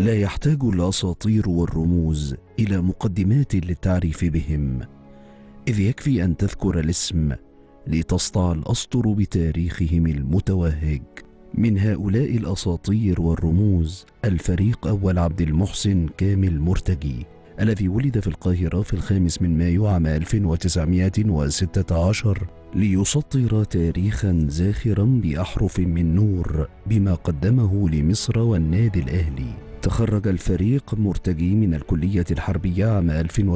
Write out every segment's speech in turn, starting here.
لا يحتاج الاساطير والرموز الى مقدمات للتعريف بهم اذ يكفي ان تذكر الاسم لتسطع الاسطر بتاريخهم المتوهج من هؤلاء الاساطير والرموز الفريق اول عبد المحسن كامل مرتجي الذي ولد في القاهرة في الخامس من مايو عام 1916 ليسطر تاريخا زاخرا بأحرف من نور بما قدمه لمصر والنادي الأهلي تخرج الفريق مرتجي من الكلية الحربية عام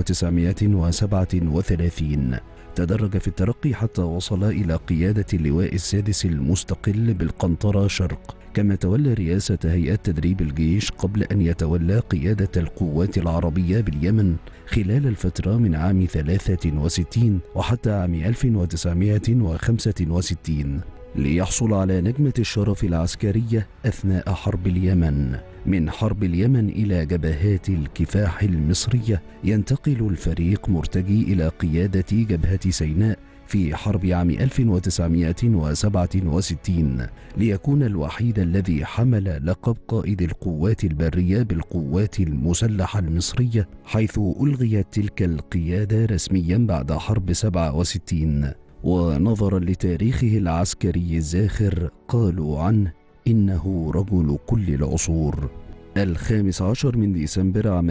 1937 تدرج في الترقي حتى وصل إلى قيادة اللواء السادس المستقل بالقنطرة شرق كما تولى رئاسة هيئة تدريب الجيش قبل أن يتولى قيادة القوات العربية باليمن خلال الفترة من عام 63 وحتى عام 1965 ليحصل على نجمة الشرف العسكرية أثناء حرب اليمن من حرب اليمن إلى جبهات الكفاح المصرية ينتقل الفريق مرتجي إلى قيادة جبهة سيناء في حرب عام 1967 ليكون الوحيد الذي حمل لقب قائد القوات البرية بالقوات المسلحة المصرية حيث ألغيت تلك القيادة رسميا بعد حرب 67 ونظرا لتاريخه العسكري الزاخر قالوا عنه إنه رجل كل العصور الخامس عشر من ديسمبر عام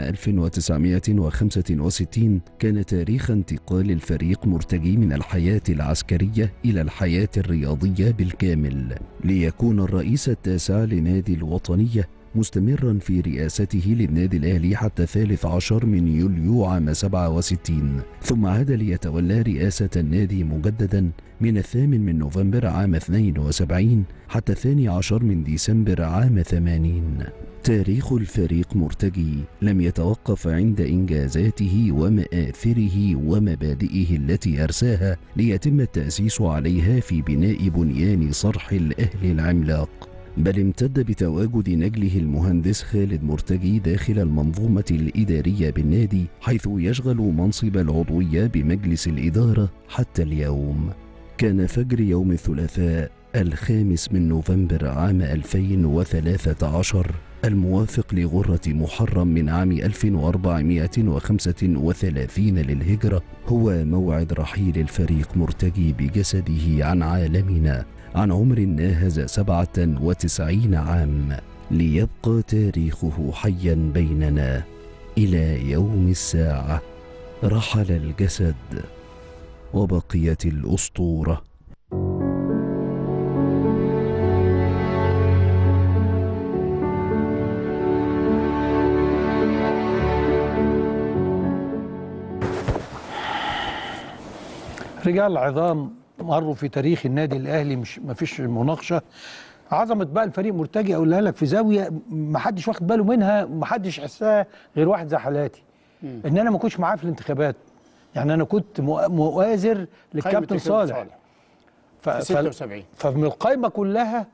1965 كان تاريخ انتقال الفريق مرتجي من الحياة العسكرية إلى الحياة الرياضية بالكامل ليكون الرئيس التاسع لنادي الوطنية مستمرا في رئاسته للنادي الأهلي حتى الثالث عشر من يوليو عام 67 ثم عاد ليتولى رئاسة النادي مجددا من الثامن من نوفمبر عام 72 حتى الثاني عشر من ديسمبر عام 80 تاريخ الفريق مرتجي لم يتوقف عند إنجازاته ومآثره ومبادئه التي أرساها ليتم التأسيس عليها في بناء بنيان صرح الأهل العملاق بل امتد بتواجد نجله المهندس خالد مرتجي داخل المنظومة الإدارية بالنادي حيث يشغل منصب العضوية بمجلس الإدارة حتى اليوم كان فجر يوم الثلاثاء الخامس من نوفمبر عام 2013 الموافق لغرة محرم من عام 1435 للهجرة هو موعد رحيل الفريق مرتجي بجسده عن عالمنا عن عمر ناهز سبعة وتسعين عام ليبقى تاريخه حيا بيننا إلى يوم الساعة رحل الجسد وبقيت الأسطورة رجال العظام مروا في تاريخ النادي الاهلي مش ما فيش مناقشه عظمه بقى الفريق مرتجي اقولها لك في زاويه ما حدش واخد باله منها ما حدش حسها غير واحد زي حالاتي ان انا ما كنتش معاه في الانتخابات يعني انا كنت مؤ- مؤازر للكابتن صالح ف... في 76 فمن القائمه كلها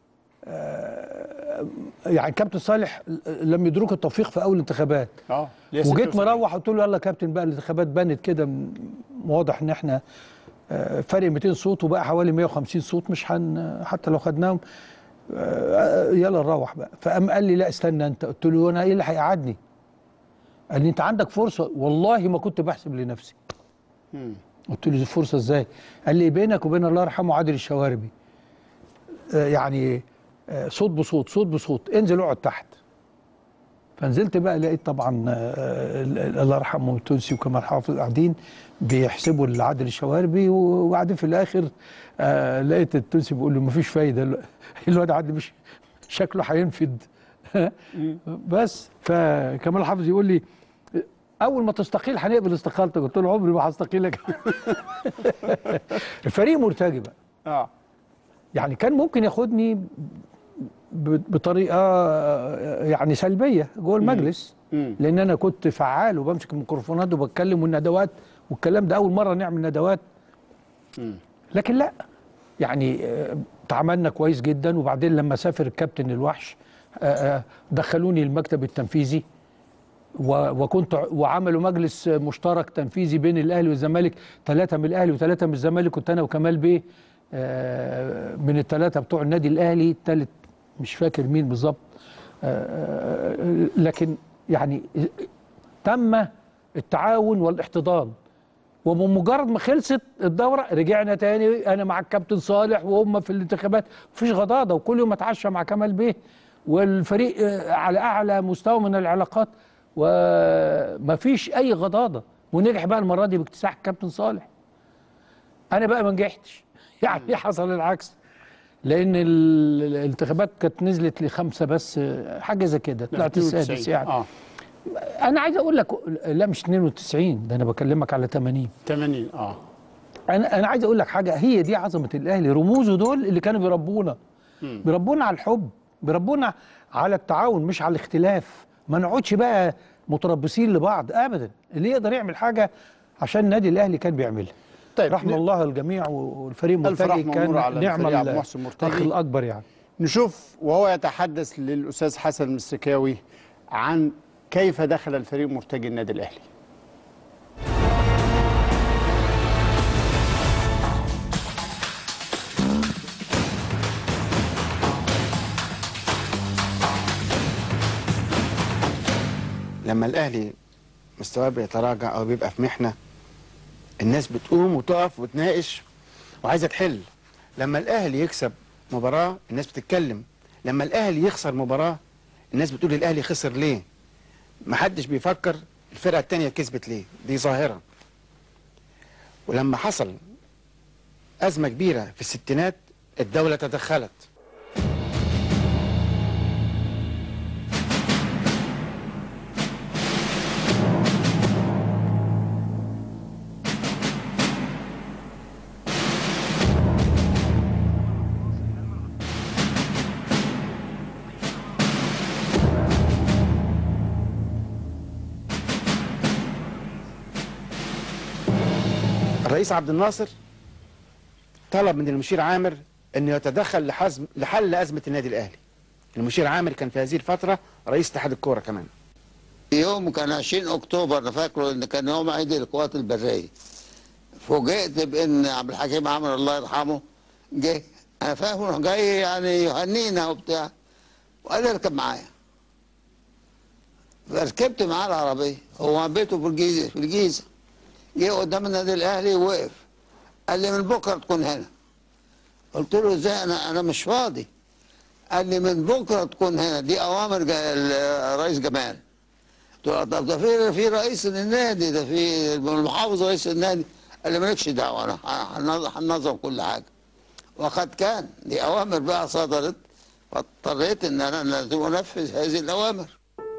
آه، يعني كابتن صالح لم يدرك التوفيق في اول انتخابات اه اللي هي وجيت 76. مروح قلت له يلا يا كابتن بقى الانتخابات بانت كده م- واضح ان احنا آه، فرق 200 صوت وبقى حوالي 150 صوت مش هن حتى لو خدناهم آه، يلا نروح بقى فقام قال لي لا استنى انت قلت له انا ايه اللي هيقعدني قال لي انت عندك فرصه والله ما كنت بحسب لنفسي مم. قلت له فرصه ازاي قال لي بينك وبين الله يرحمه عادل الشواربي آه، يعني آه، صوت بصوت صوت بصوت انزل اقعد تحت فنزلت بقى لقيت طبعا آه، ال- ال- الله يرحمه التونسي وكمال حافظ قاعدين بيحسبوا لعادل الشواربي وبعدين في الاخر آه، لقيت التونسي بيقول له مفيش فايده ال- الواد عادل مش شكله هينفد بس فكمال حافظ يقول لي اول ما تستقيل هنقبل استقالتك قلت له عمري ما هستقيلك الفريق مرتجي بقى اه يعني كان ممكن ياخدني ب- بطريقه آه، يعني سلبيه جوه المجلس مم. لان انا كنت فعال وبمسك الميكروفونات وبتكلم والندوات والكلام ده اول مره نعمل ندوات مم. لكن لا يعني آه، تعاملنا كويس جدا وبعدين لما سافر الكابتن الوحش آه، آه، دخلوني المكتب التنفيذي و- وكنت ع- وعملوا مجلس مشترك تنفيذي بين الاهلي والزمالك ثلاثه من الاهلي وثلاثه من الزمالك كنت انا وكمال بيه آه، من الثلاثه بتوع النادي الاهلي الثالث مش فاكر مين بالظبط آه، لكن يعني تم التعاون والاحتضان وبمجرد ما خلصت الدوره رجعنا تاني انا مع الكابتن صالح وهم في الانتخابات مفيش غضاضه وكل يوم اتعشى مع كمال بيه والفريق آه، على اعلى مستوى من العلاقات ومفيش اي غضاضه ونجح بقى المره دي باكتساح الكابتن صالح انا بقى ما نجحتش يعني حصل العكس لان ال- الانتخابات كانت نزلت لخمسه بس آه، حاجه زي كده طلعت 92. السادس يعني اه انا عايز اقول لك لا مش 92 ده انا بكلمك على 80 80 اه انا انا عايز اقول لك حاجه هي دي عظمه الاهلي رموزه دول اللي كانوا بيربونا بيربونا على الحب بيربونا على التعاون مش على الاختلاف ما نقعدش بقى متربصين لبعض ابدا اللي يقدر يعمل حاجه عشان النادي الاهلي كان بيعملها طيب رحم ن- الله الجميع والفريق ألف مرتجي رحمة كان ونور على نعم الفريق عبد المحسن مرتجي. الاخ الاكبر يعني نشوف وهو يتحدث للاستاذ حسن المسكاوي عن كيف دخل الفريق مرتجي النادي الاهلي لما الاهلي مستواه بيتراجع او بيبقى في محنه الناس بتقوم وتقف وتناقش وعايزه تحل لما الاهلي يكسب مباراه الناس بتتكلم لما الاهلي يخسر مباراه الناس بتقول الاهلي خسر ليه محدش بيفكر الفرقه التانية كسبت ليه دي ظاهره ولما حصل ازمه كبيره في الستينات الدوله تدخلت الرئيس عبد الناصر طلب من المشير عامر انه يتدخل لحزم لحل ازمه النادي الاهلي المشير عامر كان في هذه الفتره رئيس اتحاد الكوره كمان يوم كان 20 اكتوبر انا فاكره ان كان يوم عيد القوات البريه فوجئت بان عبد الحكيم عامر الله يرحمه جه انا فاهم انه جاي يعني يهنينا وبتاع وقال لي اركب معايا فركبت معاه العربيه هو بيته في الجيزه في الجيزه جه قدام النادي الاهلي ووقف قال لي من بكره تكون هنا قلت له ازاي انا انا مش فاضي قال لي من بكره تكون هنا دي اوامر جا- الرئيس جمال قلت له طب ده في في رئيس للنادي ده في المحافظ رئيس النادي قال لي مالكش دعوه انا هنظ- هننظم كل حاجه وقد كان دي اوامر بقى صدرت فاضطريت ان انا لازم انفذ هذه الاوامر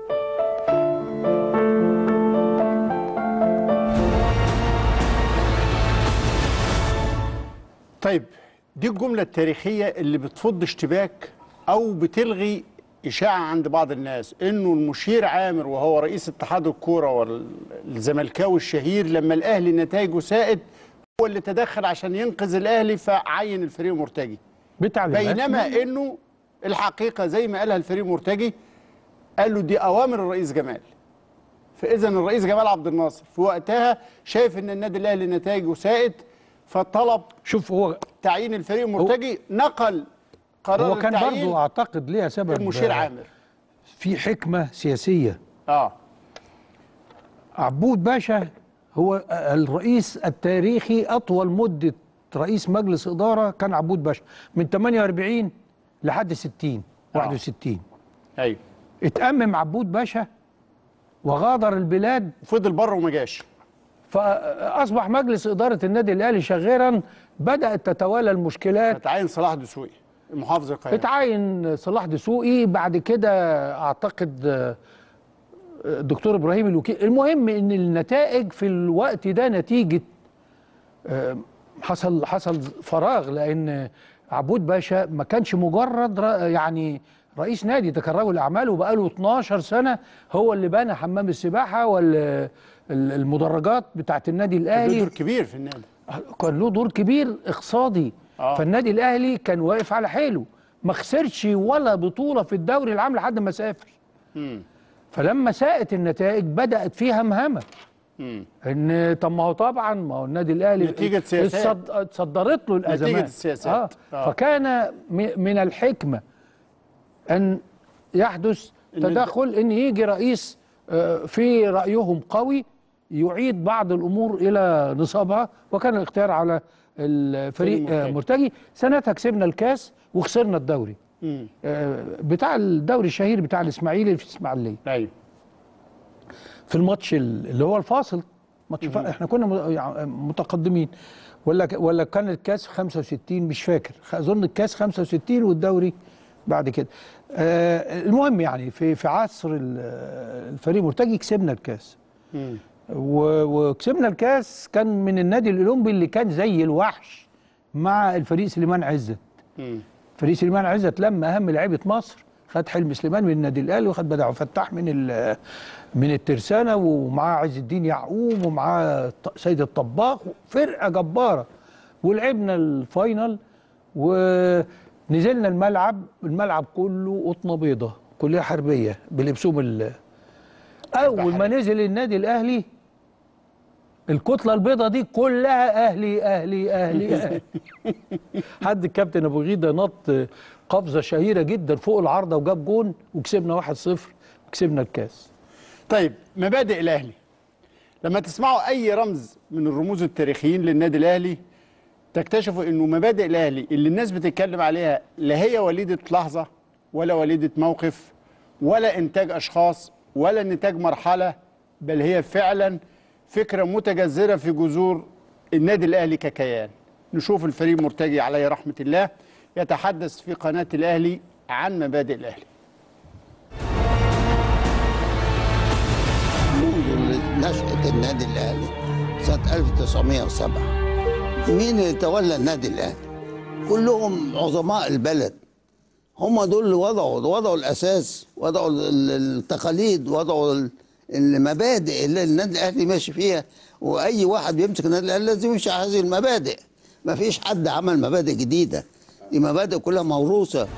طيب دي الجملة التاريخية اللي بتفض اشتباك أو بتلغي إشاعة عند بعض الناس إنه المشير عامر وهو رئيس اتحاد الكورة والزملكاوي الشهير لما الأهلي نتائجه ساءت هو اللي تدخل عشان ينقذ الأهلي فعين الفريق مرتجي بتعليمات بينما إنه الحقيقة زي ما قالها الفريق مرتجي قال له دي أوامر الرئيس جمال فإذا الرئيس جمال عبد الناصر في وقتها شايف إن النادي الأهلي نتائجه ساءت فطلب شوف هو تعيين الفريق المرتجي نقل قرار هو كان التعيين برضه اعتقد ليها سبب المشير آه، عامر في حكمه سياسيه اه عبود باشا هو الرئيس التاريخي اطول مده رئيس مجلس اداره كان عبود باشا من 48 لحد 60 61 ايوه اتأمم عبود باشا وغادر البلاد فضل بره وما جاش فاصبح مجلس اداره النادي الاهلي شاغرا بدات تتوالى المشكلات فتعين صلاح دسوقي محافظ القاهره اتعين صلاح دسوقي بعد كده اعتقد آه، الدكتور ابراهيم الوكيل المهم ان النتائج في الوقت ده نتيجه آه، حصل حصل فراغ لان عبود باشا ما كانش مجرد ر- يعني رئيس نادي ده كان رجل اعمال وبقى له 12 سنه هو اللي بنى حمام السباحه والمدرجات بتاعت النادي له الاهلي دور كبير في النادي كان له دور كبير اقتصادي آه. فالنادي الاهلي كان واقف على حيله ما خسرش ولا بطوله في الدوري العام لحد ما سافر مم. فلما ساءت النتائج بدات فيها مهمه مم. ان طب ما هو طبعا ما هو النادي الاهلي نتيجة سياسات. اتصد- اتصدرت له الازمات السياسات. آه. آه. فكان م- من الحكمه ان يحدث إن تدخل ان يجي رئيس آه، في رايهم قوي يعيد بعض الامور الى نصابها وكان الاختيار على الفريق فريق آه، مرتجي. مرتجي سنتها كسبنا الكاس وخسرنا الدوري مم. آه، بتاع الدوري الشهير بتاع الاسماعيلي في الاسماعيليه ايوه في الماتش ال- اللي هو الفاصل ماتش فا... احنا كنا م- يع- متقدمين ولا ك- ولا كان الكاس 65 مش فاكر خ- اظن الكاس 65 والدوري بعد كده آه المهم يعني في في عصر ال- الفريق مرتجي كسبنا الكاس مم. و- وكسبنا الكاس كان من النادي الاولمبي اللي كان زي الوحش مع الفريق سليمان عزت مم. فريق سليمان عزت لما اهم لعيبه مصر خد حلمي سليمان من النادي الاهلي وخد بدع فتاح من ال- من الترسانه ومعاه عز الدين يعقوب ومعاه ط- سيد الطباخ فرقه جباره ولعبنا الفاينل ونزلنا الملعب الملعب كله قطنه بيضه كليه حربيه بلبسهم ال- اول ما نزل النادي الاهلي الكتله البيضاء دي كلها اهلي اهلي اهلي, أهلي. حد الكابتن ابو غيده نط قفزه شهيره جدا فوق العارضه وجاب جون وكسبنا 1-0 وكسبنا الكاس طيب مبادئ الاهلي لما تسمعوا اي رمز من الرموز التاريخيين للنادي الاهلي تكتشفوا انه مبادئ الاهلي اللي الناس بتتكلم عليها لا هي وليده لحظه ولا وليده موقف ولا انتاج اشخاص ولا نتاج مرحله بل هي فعلا فكره متجذره في جذور النادي الاهلي ككيان نشوف الفريق مرتجي عليه رحمه الله يتحدث في قناه الاهلي عن مبادئ الاهلي منذ نشأة النادي الأهلي سنة 1907 مين اللي تولى النادي الأهلي؟ كلهم عظماء البلد هم دول اللي وضعوا وضعوا الأساس وضعوا ال- ال- التقاليد وضعوا ال- المبادئ اللي النادي الأهلي ماشي فيها وأي واحد بيمسك النادي الأهلي لازم يمشي على هذه المبادئ ما فيش حد عمل مبادئ جديدة دي مبادئ كلها موروثة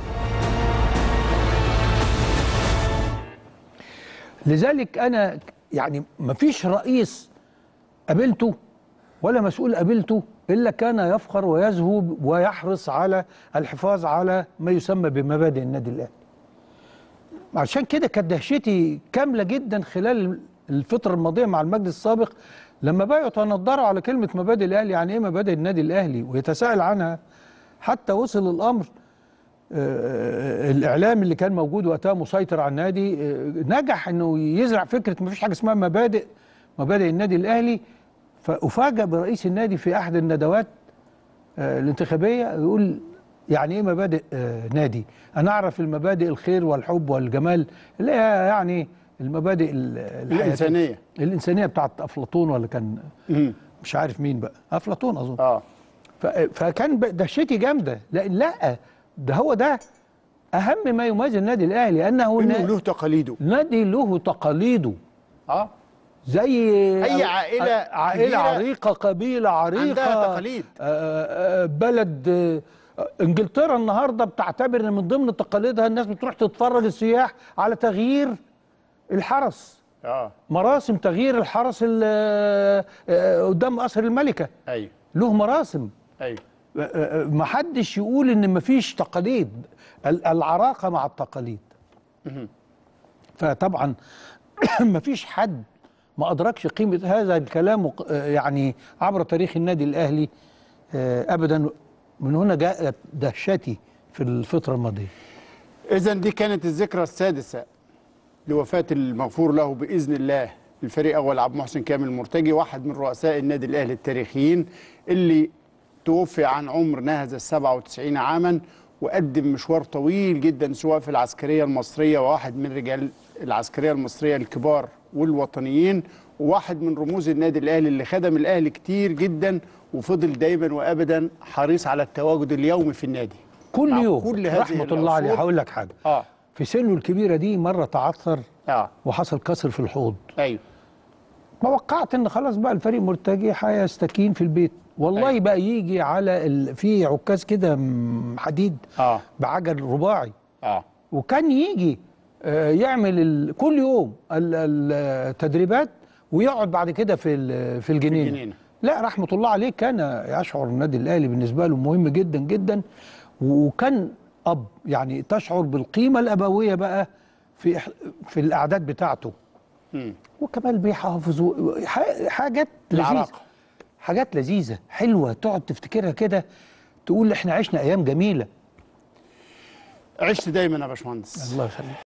لذلك انا يعني ما فيش رئيس قابلته ولا مسؤول قابلته الا كان يفخر ويزهو ويحرص على الحفاظ على ما يسمى بمبادئ النادي الاهلي عشان كده كانت دهشتي كامله جدا خلال الفتره الماضيه مع المجلس السابق لما بقوا يتندروا على كلمه مبادئ الاهلي يعني ايه مبادئ النادي الاهلي ويتساءل عنها حتى وصل الامر آه، الاعلام اللي كان موجود وقتها مسيطر على النادي آه، نجح انه يزرع فكره ما فيش حاجه اسمها مبادئ مبادئ النادي الاهلي فافاجئ برئيس النادي في احد الندوات آه، الانتخابيه يقول يعني ايه مبادئ آه، نادي انا اعرف المبادئ الخير والحب والجمال اللي هي يعني المبادئ ال- الحياتية. الانسانيه الانسانيه بتاعت افلاطون ولا كان مم. مش عارف مين بقى افلاطون اظن اه ف- فكان ب- دهشتي جامده لان لا ده هو ده اهم ما يميز النادي الاهلي انه انه نا- له تقاليده نادي له تقاليده اه زي أي عائلة عائله كبيرة عريقه قبيله عريقه عندها تقاليد. آه، آه، بلد آه، انجلترا النهارده بتعتبر ان من ضمن تقاليدها الناس بتروح تتفرج السياح على تغيير الحرس اه مراسم تغيير الحرس ال- آه، آه، قدام قصر الملكه ايوه له مراسم ايوه ما حدش يقول ان مفيش تقاليد ال- العراقه مع التقاليد فطبعا مفيش حد ما ادركش قيمه هذا الكلام وق- يعني عبر تاريخ النادي الاهلي آه، ابدا من هنا جاءت دهشتي في الفتره الماضيه اذا دي كانت الذكرى السادسه لوفاه المغفور له باذن الله الفريق اول عبد المحسن كامل مرتجي واحد من رؤساء النادي الاهلي التاريخيين اللي توفي عن عمر ناهز ال 97 عاما وقدم مشوار طويل جدا سواء في العسكريه المصريه وواحد من رجال العسكريه المصريه الكبار والوطنيين وواحد من رموز النادي الاهلي اللي خدم الاهلي كتير جدا وفضل دايما وابدا حريص على التواجد اليومي في النادي كل مع يوم كل هذه رحمه الله عليه العصور. هقول لك حاجه اه في سنه الكبيره دي مره تعثر اه وحصل كسر في الحوض ايوه توقعت ان خلاص بقى الفريق مرتجي هيستكين في البيت والله أيوة. بقى يجي على ال... في عكاز كده م- حديد اه بعجل رباعي اه وكان يجي آه، يعمل ال... كل يوم ال- ال- التدريبات ويقعد بعد كده في ال- في الجنينه الجنينة. لا رحمه الله عليه كان يشعر النادي الاهلي بالنسبه له مهم جدا جدا وكان اب يعني تشعر بالقيمه الابويه بقى في إح- في الاعداد بتاعته مم. وكمال بيحافظ و- ح- حاجات لذيذه العراقة. حاجات لذيذه حلوه تقعد تفتكرها كده تقول احنا عشنا ايام جميله عشت دايما يا باشمهندس الله يخليك